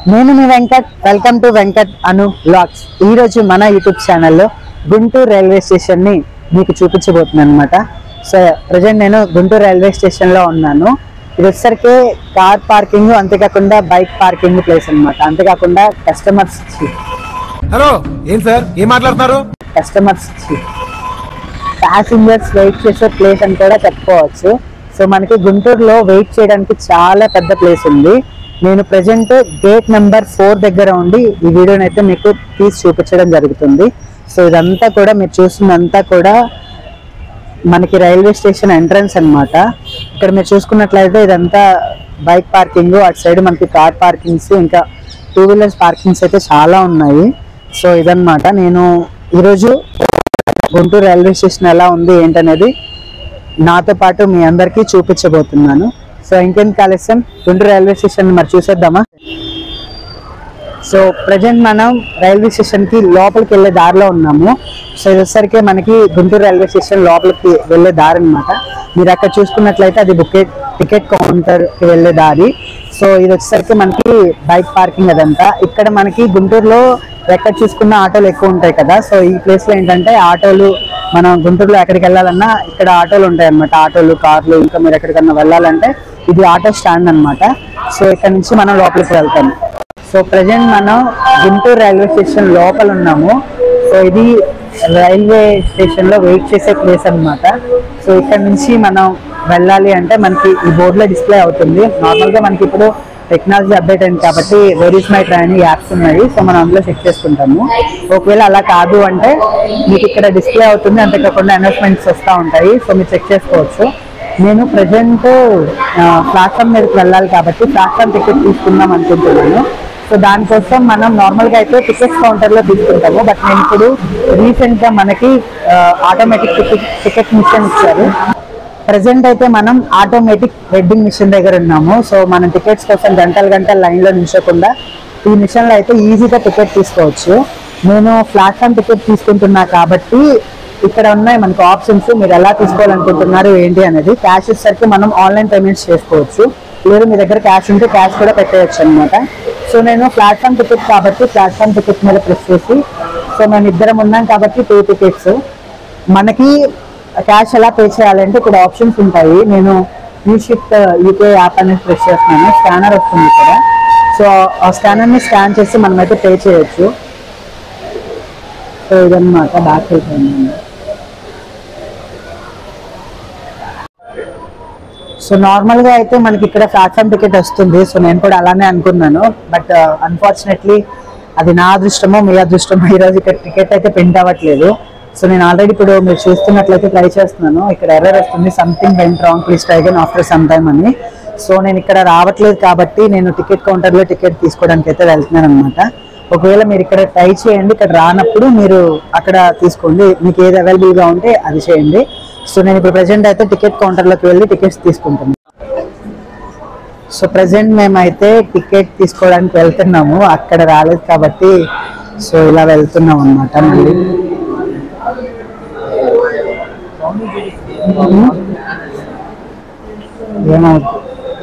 నేను మీ Venkat welcome to Venkat అను బ్లాగ్స్ ఈ రోజు మన యూట్యూబ్ ఛానల్లో గుంటూరు రైల్వే స్టేషన్ ని మీకు చూపించబోతున్నాను అనమాట సో ప్రజెంట్ నేను గుంటూరు రైల్వే స్టేషన్ లో ఉన్నాను ఇది వచ్చేసరికి కార్ పార్కింగ్ అంతేకాకుండా బైక్ పార్కింగ్ ప్లేస్ అన్నమాట అంతేకాకుండా కస్టమర్స్ హలో ఏం సార్ ఏం మాట్లాడుతున్నారు కస్టమర్స్ ప్యాసింజర్స్ వెయిట్ చేసే ప్లేస్ అని కూడా చెప్పుకోవచ్చు సో మనకి గుంటూరులో వెయిట్ చేయడానికి చాలా పెద్ద ప్లేస్ ఉంది నేను ప్రజెంట్ గేట్ నెంబర్ ఫోర్ దగ్గర ఉండి ఈ వీడియోని అయితే మీకు తీసి చూపించడం జరుగుతుంది సో ఇదంతా కూడా మీరు చూస్తున్నంతా కూడా మనకి రైల్వే స్టేషన్ ఎంట్రన్స్ అన్నమాట ఇక్కడ మీరు చూసుకున్నట్లయితే ఇదంతా బైక్ పార్కింగ్ అటు సైడ్ మనకి కార్ పార్కింగ్స్ ఇంకా టూ వీలర్స్ పార్కింగ్స్ అయితే చాలా ఉన్నాయి సో ఇదన్నమాట నేను ఈరోజు గుంటూరు రైల్వే స్టేషన్ ఎలా ఉంది ఏంటనేది నాతో పాటు మీ అందరికీ చూపించబోతున్నాను సో ఇంకెందుకు ఆలస్యం గుంటూరు రైల్వే స్టేషన్ మరి చూసేద్దామా సో ప్రజెంట్ మనం రైల్వే స్టేషన్ కి లోపలికి వెళ్ళే దారిలో ఉన్నాము సో ఇది వచ్చేసరికి మనకి గుంటూరు రైల్వే స్టేషన్ లోపలికి వెళ్ళే దారి అన్నమాట మీరు అక్కడ చూసుకున్నట్లయితే అది బుకెట్ టికెట్ కౌంటర్ కి వెళ్ళే దారి సో ఇది వచ్చేసరికి మనకి బైక్ పార్కింగ్ అదంతా ఇక్కడ మనకి గుంటూరులో ఎక్కడ చూసుకున్న ఆటోలు ఎక్కువ ఉంటాయి కదా సో ఈ ప్లేస్ లో ఏంటంటే ఆటోలు మనం గుంటూరులో ఎక్కడికి వెళ్ళాలన్నా ఇక్కడ ఆటోలు ఉంటాయి అన్నమాట ఆటోలు కార్లు ఇంకా మీరు ఎక్కడికన్నా వెళ్ళాలంటే ఇది ఆటో స్టాండ్ అన్నమాట సో ఇక్కడ నుంచి మనం లోపలికి వెళ్తాము సో ప్రజెంట్ మనం గుంటూరు రైల్వే స్టేషన్ లోపల ఉన్నాము సో ఇది రైల్వే స్టేషన్ లో వెయిట్ చేసే ప్లేస్ అన్నమాట సో ఇక్కడ నుంచి మనం వెళ్ళాలి అంటే మనకి ఈ బోర్డు లో డిస్ప్లే అవుతుంది నార్మల్ గా మనకి ఇప్పుడు టెక్నాలజీ అప్డేట్ అయింది కాబట్టి where is my train apps ఉన్నాయి సో మనం అందులో చెక్ చేసుకుంటాము ఒకవేళ అలా కాదు అంటే మీకు ఇక్కడ డిస్ప్లే అవుతుంది అంతేకాకుండా అనౌన్స్మెంట్స్ వస్తూ ఉంటాయి సో మీరు చెక్ చేసుకోవచ్చు నేను ప్రజెంట్ ప్లాట్ఫామ్ మీదకి వెళ్ళాలి కాబట్టి ప్లాట్ఫామ్ టికెట్ తీసుకుందాం అనుకుంటున్నాను సో దానికోసం మనం నార్మల్ గా అయితే టికెట్ కౌంటర్ లో తీసుకుంటాము బట్ నేను ఇప్పుడు రీసెంట్ గా మనకి ఆటోమేటిక్ టికెట్ టికెట్ మిషన్ ఇచ్చారు ప్రజెంట్ అయితే మనం ఆటోమేటిక్ వెడ్డింగ్ మిషన్ దగ్గర ఉన్నాము సో మనం టికెట్స్ కోసం గంటలు గంటలు లైన్ లో నిల్చోకుండా ఈ మిషన్ లో అయితే ఈజీగా టికెట్ తీసుకోవచ్చు నేను ప్లాట్ఫామ్ టికెట్ తీసుకుంటున్నా కాబట్టి ఇక్కడ ఉన్నాయి మనకు ఆప్షన్స్ మీరు ఎలా తీసుకోవాలనుకుంటున్నారు ఏంటి అనేది క్యాష్ వచ్చేసరికి మనం ఆన్లైన్ పేమెంట్స్ చేసుకోవచ్చు లేదు మీ దగ్గర క్యాష్ ఉంటే క్యాష్ కూడా పెట్టేయచ్చు అనమాట సో నేను ప్లాట్ఫామ్ టికెట్ కాబట్టి ప్లాట్ఫామ్ టికెట్ మీద ప్రెస్ చేసి సో మేము ఇద్దరం ఉన్నాం కాబట్టి టూ టికెట్స్ మనకి క్యాష్ ఎలా పే చేయాలంటే ఇక్కడ ఆప్షన్స్ ఉంటాయి నేను యూషిఫ్ట్ యూపీఐ యాప్ అనేది ప్రెస్ చేస్తున్నాను స్కానర్ వస్తుంది ఇక్కడ సో ఆ స్కానర్ ని స్కాన్ చేసి మనమైతే పే చేయొచ్చు సో ఇదన్నమాట బ్యాక్ అయిపోయింది సో నార్మల్ గా అయితే మనకి ఇక్కడ ప్లాట్ఫామ్ టికెట్ వస్తుంది సో నేను కూడా అలానే అనుకున్నాను బట్ అన్ఫార్చునేట్లీ అది నా అదృష్టమో మీ అదృష్టమో ఈ రోజు ఇక్కడ టికెట్ అయితే ప్రింట్ అవ్వట్లేదు సో నేను ఆల్రెడీ ఇప్పుడు మీరు చూస్తున్నట్లయితే ట్రై చేస్తున్నాను ఇక్కడ ఎర్రర్ వస్తుంది something went wrong please try again after some time అని సో నేను ఇక్కడ రావట్లేదు కాబట్టి నేను టికెట్ కౌంటర్ లో టికెట్ తీసుకోవడానికి అయితే వెళ్తున్నాను అనమాట ఒకవేళ మీరు ఇక్కడ ట్రై చేయండి ఇక్కడ రానప్పుడు మీరు అక్కడ తీసుకోండి మీకు ఏది అవైలబుల్ గా ఉంటే అది చేయండి సో నేను ఇప్పుడు ప్రెసెంట్ అయితే టికెట్ కౌంటర్ లోకి వెళ్ళి టికెట్స్ తీసుకుంటాను సో ప్రెసెంట్ మేమైతే టికెట్ తీసుకోవడానికి వెళ్తున్నాము అక్కడ రాలేదు కాబట్టి సో ఇలా వెళ్తున్నాం అన్నమాట మళ్ళీ ఏమవుతుంది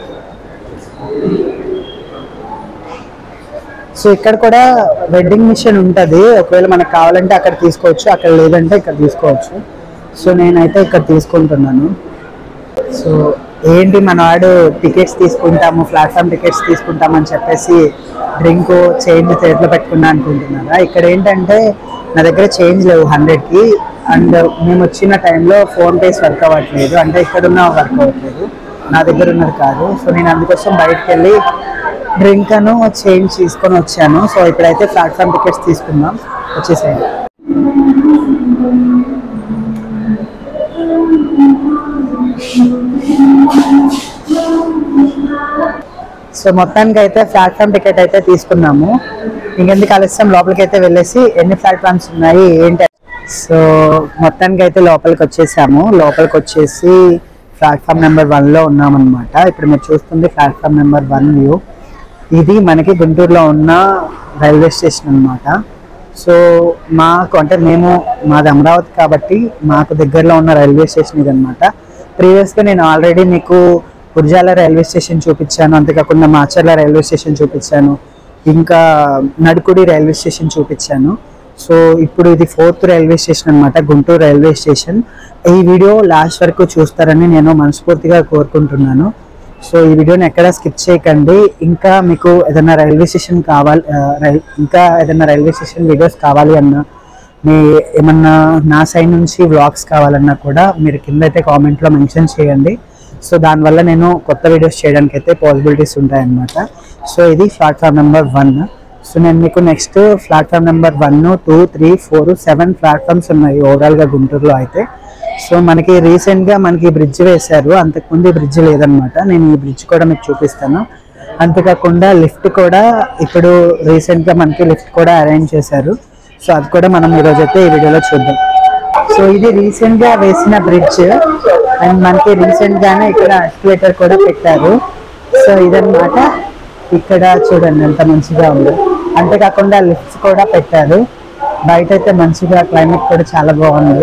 సో ఇక్కడ కూడా వెడ్డింగ్ మిషన్ ఉంటది ఒకవేళ మనకు కావాలంటే అక్కడ తీసుకోవచ్చు అక్కడ లేదంటే ఇక్కడ తీసుకోవచ్చు సో నేనైతే ఇక్కడ తీసుకుంటున్నాను సో ఏంటి మన వాడు టికెట్స్ తీసుకుంటాము ప్లాట్ఫామ్ టికెట్స్ తీసుకుంటామని చెప్పేసి డ్రింక్ చేంజ్ చేతిలో పెట్టుకున్నా అనుకుంటున్నారా ఇక్కడ ఏంటంటే నా దగ్గర చేంజ్ లేవు హండ్రెడ్కి అండ్ మేము వచ్చిన టైంలో ఫోన్ పేస్ వర్క్ అవ్వట్లేదు అంటే ఇక్కడ ఉన్న వర్క్ అవ్వట్లేదు నా దగ్గర ఉన్నది కాదు సో నేను అందుకోసం బయటకు వెళ్ళి డ్రింక్ అను చేంజ్ తీసుకొని వచ్చాను సో ఇప్పుడైతే ప్లాట్ఫామ్ టికెట్స్ తీసుకుందాం వచ్చేసేయండి సో మొత్తానికి అయితే ప్లాట్ఫామ్ టికెట్ అయితే తీసుకున్నాము ఇంకెందుకు ఆలస్యం లోపలికి అయితే వెళ్ళేసి ఎన్ని ప్లాట్ఫామ్స్ ఉన్నాయి ఏంటి సో మొత్తానికి అయితే లోపలికి వచ్చేసాము లోపలికి వచ్చేసి ప్లాట్ఫామ్ నెంబర్ వన్ లో ఉన్నాం అనమాట ఇప్పుడు మీరు చూస్తుంది ప్లాట్ఫామ్ నెంబర్ వన్ వ్యూ ఇది మనకి గుంటూరులో ఉన్న రైల్వే స్టేషన్ అన్నమాట సో మాకు అంటే మేము మాది అమరావతి కాబట్టి మాకు దగ్గరలో ఉన్న రైల్వే స్టేషన్ ఇది అనమాట ప్రీవియస్గా నేను ఆల్రెడీ మీకు గుర్జాల రైల్వే స్టేషన్ చూపించాను అంతేకాకుండా మాచర్ల రైల్వే స్టేషన్ చూపించాను ఇంకా నడుకుడి రైల్వే స్టేషన్ చూపించాను సో ఇప్పుడు ఇది ఫోర్త్ రైల్వే స్టేషన్ అన్నమాట గుంటూరు రైల్వే స్టేషన్ ఈ వీడియో లాస్ట్ వరకు చూస్తారని నేను మనస్ఫూర్తిగా కోరుకుంటున్నాను సో ఈ వీడియోని ఎక్కడ స్కిప్ చేయకండి ఇంకా మీకు ఏదైనా రైల్వే స్టేషన్ కావాలి ఆ, రై- ఇంకా ఏదైనా రైల్వే స్టేషన్ వీడియోస్ కావాలి అన్నా మీ ఏమన్నా నా సైడ్ నుంచి వ్లాగ్స్ కావాలన్నా కూడా మీరు కింద అయితే కామెంట్లో మెన్షన్ చేయండి సో దానివల్ల నేను కొత్త వీడియోస్ చేయడానికి అయితే పాసిబిలిటీస్ ఉంటాయన్నమాట సో ఇది ప్లాట్ఫామ్ నెంబర్ వన్ సో నేను మీకు next platform number one two three four seven platforms ఉన్నాయి ఓవరాల్గా గుంటూరులో అయితే సో మనకి రీసెంట్గా మనకి బ్రిడ్జ్ వేశారు అంతకుముందు ఈ బ్రిడ్జ్ లేదనమాట నేను ఈ బ్రిడ్జ్ కూడా మీకు చూపిస్తాను అంతేకాకుండా లిఫ్ట్ కూడా ఇప్పుడు రీసెంట్గా మనకి లిఫ్ట్ కూడా అరేంజ్ చేశారు సో అది కూడా మనం ఈరోజు అయితే ఈ వీడియోలో చూద్దాం సో ఇది రీసెంట్ గా వేసిన బ్రిడ్జ్ అండ్ మనకి రీసెంట్ గానే ఇక్కడ ఎస్కలేటర్ కూడా పెట్టారు సో ఇదన్నమాట ఇక్కడ చూడండి ఎంత మంచిగా ఉంది అంతేకాకుండా లిఫ్ట్స్ కూడా పెట్టారు బయట అయితే మంచిగా క్లైమేట్ కూడా చాలా బాగుంది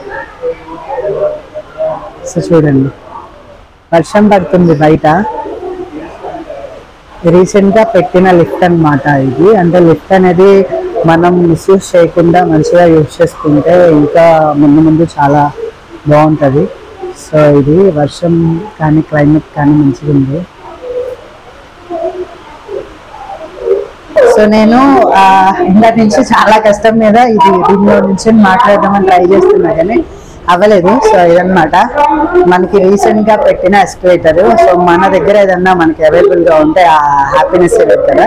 సో చూడండి వర్షం పడుతుంది బయట రీసెంట్ గా పెట్టిన లిఫ్ట్ అన్నమాట ఇది అంటే లిఫ్ట్ అనేది మనం మిస్యూజ్ చేయకుండా మంచిగా యూజ్ చేసుకుంటే ఇంకా ముందు ముందు చాలా బాగుంటుంది సో ఇది వర్షం కానీ క్లైమేట్ కానీ మంచిగా ఉంది సో నేను ఆ, ఇందాక నుంచి చాలా కష్టం మీద ఇది దీనిలో నుంచి మాట్లాడదామని ట్రై చేస్తున్నా కానీ అవ్వలేదు సో ఇదన్నమాట మనకి రీసెంట్ గా పెట్టిన ఎస్కలేటర్ సో మన దగ్గర ఏదన్నా మనకి అవైలబుల్ గా ఉంటే ఆ హ్యాపీనెస్ కదా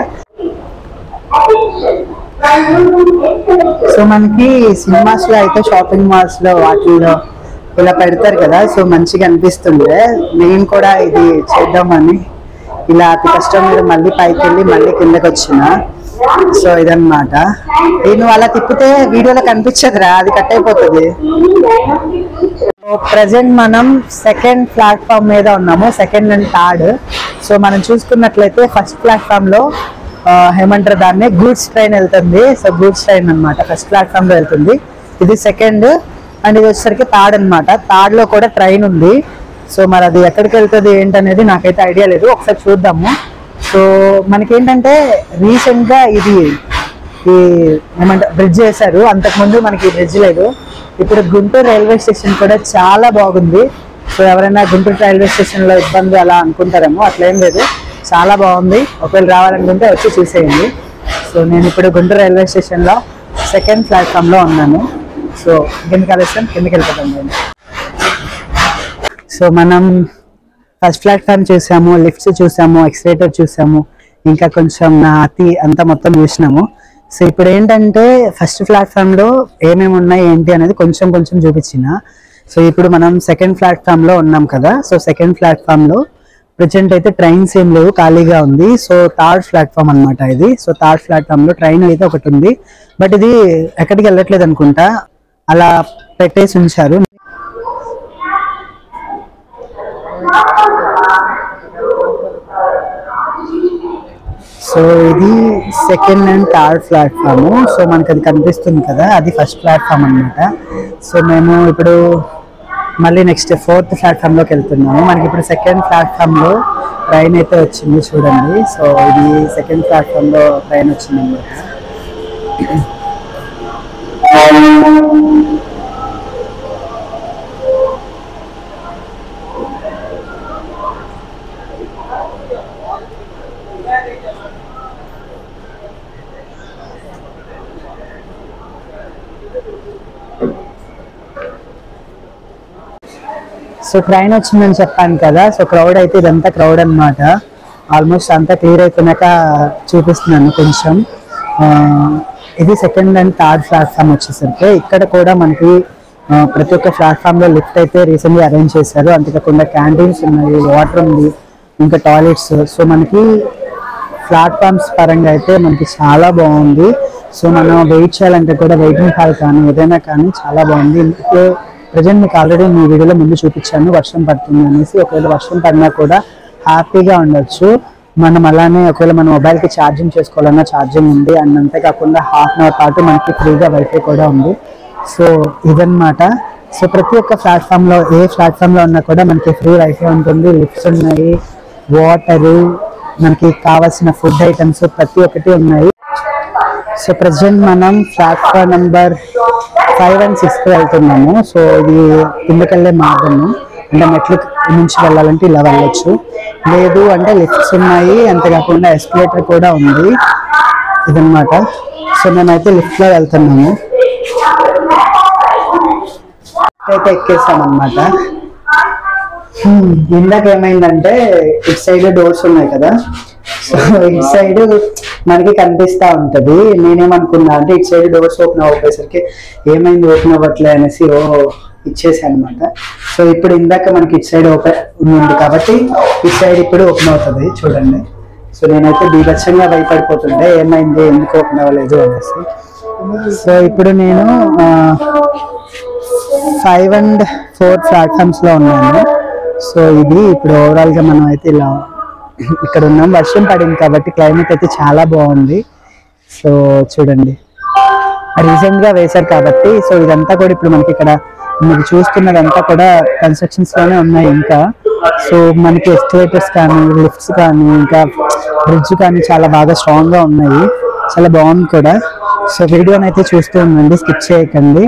సో మనకి సినిమాస్ లో అయితే షాపింగ్ మాల్స్ లో వాటిల్లో ఇలా పెడతారు కదా సో మంచిగా అనిపిస్తుండే నేను కూడా ఇది చేద్దామని ఇలా అతి కష్టం మీద మళ్ళీ పైకి వెళ్ళి మళ్ళీ కిందకి వచ్చిన సో ఇదన్నమాట నేను అలా తిప్పితే వీడియోలో కనిపించదురా అది కట్ అయిపోతుంది ప్రజెంట్ మనం సెకండ్ ప్లాట్ఫామ్ మీద ఉన్నాము సెకండ్ అండ్ థర్డ్ సో మనం చూసుకున్నట్లయితే ఫస్ట్ ప్లాట్ఫామ్ లో ఆ, ఏమంటారు దాన్ని గూడ్స్ ట్రైన్ వెళ్తుంది సో గూడ్స్ ట్రైన్ అన్నమాట ఫస్ట్ ప్లాట్ఫామ్ లో వెళ్తుంది ఇది సెకండ్ అండ్ ఇది వచ్చేసరికి థర్డ్ అన్నమాట థర్డ్ లో కూడా ట్రైన్ ఉంది సో మరి అది ఎక్కడికి వెళ్తుంది ఏంటనేది నాకైతే ఐడియా లేదు ఒకసారి చూద్దాము సో మనకేంటంటే రీసెంట్ గా ఇది ఈ ఏమంటారు బ్రిడ్జ్ వేశారు అంతకుముందు మనకి బ్రిడ్జ్ లేదు ఇప్పుడు గుంటూరు రైల్వే స్టేషన్ కూడా చాలా బాగుంది సో ఎవరైనా గుంటూరు రైల్వే స్టేషన్ లో ఇబ్బంది అలా అనుకుంటారేమో అట్లా ఏం లేదు చాలా బాగుంది ఒకవేళ రావాలనుకుంటే వచ్చి చూసేయండి సో నేను ఇప్పుడు గుంటూరు రైల్వే స్టేషన్ లో సెకండ్ ప్లాట్ఫామ్ లో ఉన్నాను సో కిందకి కలిసాం కిందకి వెళ్ళిపోతాం నేను సో మనం ఫస్ట్ ప్లాట్ఫామ్ చూసాము లిఫ్ట్స్ చూసాము ఎక్స్లేటర్ చూసాము ఇంకా కొంచెం నా అతి అంతా మొత్తం చూసినాము సో ఇప్పుడు ఏంటంటే ఫస్ట్ ప్లాట్ఫామ్ లో ఏమేమి ఉన్నాయి ఏంటి అనేది కొంచెం కొంచెం చూపించిన సో ఇప్పుడు మనం సెకండ్ ప్లాట్ఫామ్ లో ఉన్నాం కదా సో సెకండ్ ప్లాట్ఫామ్ లో ప్రజెంట్ అయితే ట్రైన్స్ ఏం లేవు ఖాళీగా ఉంది సో థర్డ్ ప్లాట్ఫామ్ అన్నమాట ఇది సో థర్డ్ ప్లాట్ఫామ్ లో ట్రైన్ అయితే ఒకటి ఉంది బట్ ఇది ఎక్కడికి వెళ్ళట్లేదు అనుకుంటా అలా పెట్టేసి ఉంచారు సో ఇది second and third platform so మనకి అది కనిపిస్తుంది కదా అది ఫస్ట్ ప్లాట్ఫామ్ అన్నమాట సో మేము ఇప్పుడు మళ్ళీ నెక్స్ట్ ఫోర్త్ ప్లాట్ఫామ్ లోకి వెళ్తున్నాము మనకి ఇప్పుడు సెకండ్ ప్లాట్ఫామ్ లో ట్రైన్ అయితే వచ్చింది చూడండి సో ఇది సెకండ్ ప్లాట్ఫామ్ లో ట్రైన్ వచ్చింది అన్నమాట సో ట్రైన్ వచ్చిందని చెప్పాను కదా సో క్రౌడ్ అయితే ఇదంతా క్రౌడ్ అన్నమాట ఆల్మోస్ట్ అంతా క్లియర్ అయిపోయినాక చూపిస్తున్నాను కొంచెం ఆ, ఇది సెకండ్ అండ్ థర్డ్ ప్లాట్ఫామ్ వచ్చేసరికి ఇక్కడ కూడా మనకి ఆ, ప్రతి ఒక్క ప్లాట్ఫామ్ లో లిఫ్ట్ అయితే రీసెంట్గా అరేంజ్ చేశారు అంతేకాకుండా క్యాంటీన్స్ ఉన్నాయి వాటర్ ఉంది ఇంకా టాయిలెట్స్ సో మనకి ప్లాట్ఫామ్స్ పరంగా అయితే మనకి చాలా బాగుంది సో మనం వెయిట్ చేయాలంటే కూడా వెయిటింగ్ హాల్ కానీ ఏదైనా కానీ చాలా బాగుంది ఇప్పుడు ప్రజెంట్ మీకు ఆల్రెడీ మీ వీడియోలో ముందు చూపించాను వర్షం పడుతుంది అనేసి ఒకవేళ వర్షం పడినా కూడా హ్యాపీగా ఉండొచ్చు మనం అలానే ఒకవేళ మన మొబైల్కి ఛార్జింగ్ చేసుకోవాలన్నా ఛార్జింగ్ ఉంది అండ్ అంతేకాకుండా హాఫ్ అన్ అవర్ పాటు మనకి ఫ్రీగా వైఫై కూడా ఉంది సో ఇదన్నమాట సో ప్రతి ఒక్క ప్లాట్ఫామ్ లో ఏ ప్లాట్ఫామ్ లో ఉన్నా కూడా మనకి ఫ్రీ వైఫై ఉంటుంది లిఫ్ట్స్ ఉన్నాయి వాటరు మనకి కావాల్సిన ఫుడ్ ఐటమ్స్ ప్రతి ఒక్కటి ఉన్నాయి సో ప్రజెంట్ మనం ప్లాట్ఫామ్ నెంబర్ ఫైవ్ అండ్ సిక్స్కి వెళ్తున్నాము సో ఇది కిందకెళ్ళే మార్గము అంటే మెట్లు నుంచి వెళ్ళాలంటే ఇలా వెళ్ళొచ్చు లేదు అంటే లిఫ్ట్స్ ఉన్నాయి అంతేకాకుండా ఎస్కలేటర్ కూడా ఉంది ఇదన్నమాట సో మేమైతే లిఫ్ట్లో వెళ్తున్నాము అయితే ఎక్కేసాం అనమాట ఇందాక ఏమైందంటే ఇటు సైడ్ డోర్స్ ఉన్నాయి కదా సో ఇటు సైడ్ మనకి కనిపిస్తా ఉంటది నేనేమనుకున్నా అంటే ఇటు సైడ్ డోర్స్ ఓపెన్ అవ్వకపోయేసరికి ఏమైంది ఓపెన్ అవ్వట్లే అనేసి ఓ ఇచ్చేసాను అనమాట సో ఇప్పుడు ఇందాక మనకి ఇటు సైడ్ ఓపెన్ ఉంది కాబట్టి ఇటు సైడ్ ఇప్పుడు ఓపెన్ అవుతుంది చూడండి సో నేనైతే బీభత్సంగా భయపడిపోతుండే ఏమైంది ఎందుకు ఓపెన్ అవ్వలేదు అనేసి సో ఇప్పుడు నేను ఫైవ్ అండ్ ఫోర్ ప్లాట్ఫామ్స్ లో ఉన్నాను సో ఇది ఇప్పుడు ఓవరాల్ గా మనం అయితే ఇలా ఇక్కడ ఉన్నాం వర్షం పడింది కాబట్టి క్లైమేట్ అయితే చాలా బాగుంది సో చూడండి రీసెంట్ గా వేశారు కాబట్టి సో ఇదంతా కూడా ఇప్పుడు మనకి ఇక్కడ మీరు చూస్తున్నదంతా కూడా కన్స్ట్రక్షన్స్ లోనే ఉన్నాయి ఇంకా సో మనకి ఎస్కలేటర్స్ కానీ లిఫ్ట్స్ కానీ ఇంకా బ్రిడ్జ్ కానీ చాలా బాగా స్ట్రాంగ్ గా ఉన్నాయి చాలా బాగుంది కూడా సో వీడియోని అయితే చూస్తూ ఉండండి స్కిప్ చేయకండి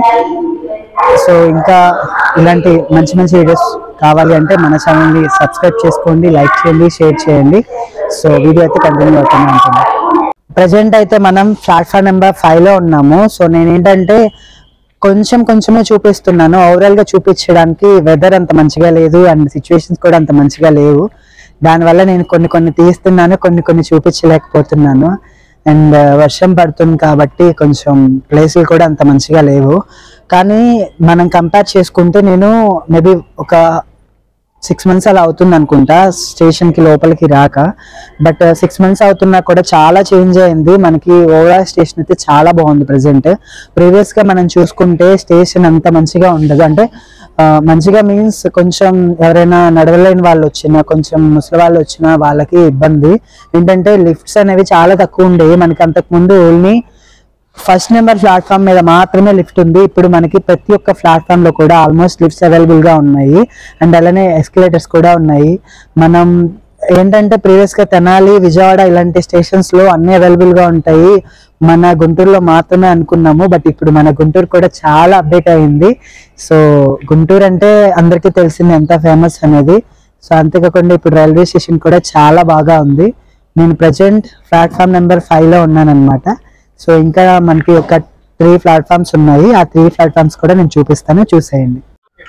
సో ఇంకా ఇలాంటి మంచి మంచి వీడియోస్ కావాలి అంటే మన ఛానల్ని సబ్స్క్రైబ్ చేసుకోండి లైక్ చేయండి షేర్ చేయండి సో వీడియో అయితే కంటిన్యూ అవుతూనే ఉంటుంది ప్రజెంట్ అయితే మనం ప్లాట్ఫామ్ నెంబర్ ఫైవ్ లో ఉన్నాము సో నేను ఏంటంటే కొంచెం కొంచెమే చూపిస్తున్నాను ఓవరాల్ గా చూపించడానికి వెదర్ అంత మంచిగా లేదు అండ్ సిచ్యువేషన్స్ కూడా అంత మంచిగా లేవు దానివల్ల నేను కొన్ని కొన్ని తీస్తున్నాను కొన్ని కొన్ని చూపించలేకపోతున్నాను అండ్ వర్షం పడుతుంది కాబట్టి కొంచెం ప్లేసులు కూడా అంత మంచిగా లేవు కానీ మనం కంపేర్ చేసుకుంటే నేను మేబీ ఒక సిక్స్ మంత్స్ అలా అవుతుంది అనుకుంటా స్టేషన్ కి లోపలికి రాక బట్ సిక్స్ మంత్స్ అవుతున్నా కూడా చాలా చేంజ్ అయింది మనకి ఓవరాల్ స్టేషన్ అయితే చాలా బాగుంది ప్రెసెంట్ ప్రీవియస్ గా మనం చూసుకుంటే స్టేషన్ అంత మంచిగా ఉండదు అంటే ఆ, మంచిగా మీన్స్ కొంచెం ఎవరైనా నడవలేని వాళ్ళు వచ్చినా కొంచెం ముసలి వాళ్ళు వచ్చినా వాళ్ళకి ఇబ్బంది ఏంటంటే లిఫ్ట్స్ అనేవి చాలా తక్కువ ఉండేవి మనకి అంతకు ముందు ఓన్లీ ఫస్ట్ నెంబర్ ప్లాట్ఫామ్ మీద మాత్రమే లిఫ్ట్ ఉంది ఇప్పుడు మనకి ప్రతి ఒక్క ప్లాట్ఫామ్ లో కూడా ఆల్మోస్ట్ లిఫ్ట్స్ అవైలబుల్ గా ఉన్నాయి అండ్ అలానే ఎస్కలేటర్స్ కూడా ఉన్నాయి మనం ఏంటంటే ప్రీవియస్ గా తెనాలి విజయవాడ ఇలాంటి స్టేషన్స్ లో అన్ని అవైలబుల్ గా ఉంటాయి మన గుంటూరులో మాత్రమే అనుకున్నాము బట్ ఇప్పుడు మన గుంటూరు కూడా చాలా అప్డేట్ అయింది సో గుంటూరు అంటే అందరికీ తెలిసింది ఎంత ఫేమస్ అనేది సో అంతేకాకుండా ఇప్పుడు రైల్వే స్టేషన్ కూడా చాలా బాగా ఉంది నేను ప్రజెంట్ ప్లాట్ఫామ్ నెంబర్ ఫైవ్ లో ఉన్నాను అనమాట సో ఇంకా మనకి ఒక త్రీ ప్లాట్ఫామ్స్ ఉన్నాయి ఆ త్రీ ప్లాట్ఫామ్స్ కూడా నేను చూపిస్తాను చూసేయండి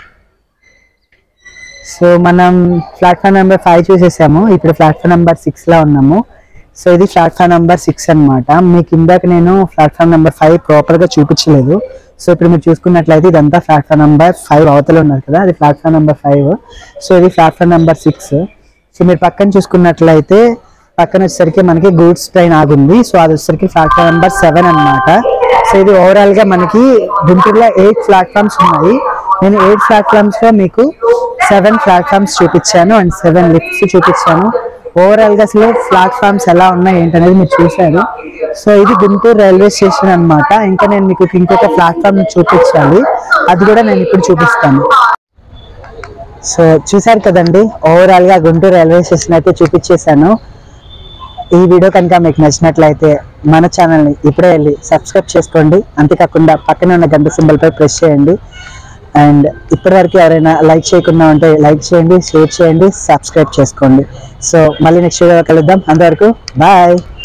సో మనం ప్లాట్ఫామ్ నెంబర్ ఫైవ్ చూసేసాము ఇప్పుడు ప్లాట్ఫామ్ నెంబర్ సిక్స్ లో ఉన్నాము సో ఇది ప్లాట్ఫామ్ నెంబర్ సిక్స్ అన్నమాట మీకు ఇందాక నేను ప్లాట్ఫామ్ నెంబర్ ఫైవ్ ప్రాపర్ గా చూపించలేదు సో ఇప్పుడు మీరు చూసుకున్నట్లయితే ఇదంతా ప్లాట్ఫామ్ నెంబర్ ఫైవ్ అవతల ఉన్నారు కదా అది ప్లాట్ఫామ్ నెంబర్ ఫైవ్ సో ఇది ప్లాట్ఫామ్ నెంబర్ సిక్స్ సో మీరు పక్కన చూసుకున్నట్లయితే పక్కన వచ్చేసరికి మనకి గూడ్స్ ట్రైన్ ఆగుంది సో అది వచ్చేసరికి ప్లాట్ఫామ్ నెంబర్ సెవెన్ అన్నమాట సో ఇది ఓవరాల్ గా మనకి గుంటూరులో ఎయిట్ ప్లాట్ఫామ్స్ ఉన్నాయి నేను ఎయిట్ ప్లాట్ఫామ్స్ లో మీకు సెవెన్ ప్లాట్ఫామ్స్ చూపించాను అండ్ సెవెన్ లిఫ్ట్స్ చూపించాను ఓవరాల్ గా అసలు ప్లాట్ఫామ్స్ ఎలా ఉన్నాయి ఏంటనేది మీరు చూశారు సో ఇది గుంటూరు రైల్వే స్టేషన్ అన్నమాట ఇంకా నేను మీకు ఇంకొక ప్లాట్ఫామ్ చూపించాలి అది కూడా నేను ఇప్పుడు చూపిస్తాను సో చూసారు కదండి ఓవరాల్ గా గుంటూరు రైల్వే స్టేషన్ అయితే చూపించేశాను ఈ వీడియో కనుక మీకు నచ్చినట్లయితే మన ఛానల్ని ఇప్పుడే వెళ్ళి సబ్స్క్రైబ్ చేసుకోండి అంతేకాకుండా పక్కన ఉన్న గంట సింబల్ పై ప్రెస్ చేయండి అండ్ ఇప్పటివరకు ఎవరైనా లైక్ చేయకుండా ఉంటే లైక్ చేయండి షేర్ చేయండి సబ్స్క్రైబ్ చేసుకోండి సో మళ్ళీ నెక్స్ట్ వీడియో కలుద్దాం అంతవరకు బాయ్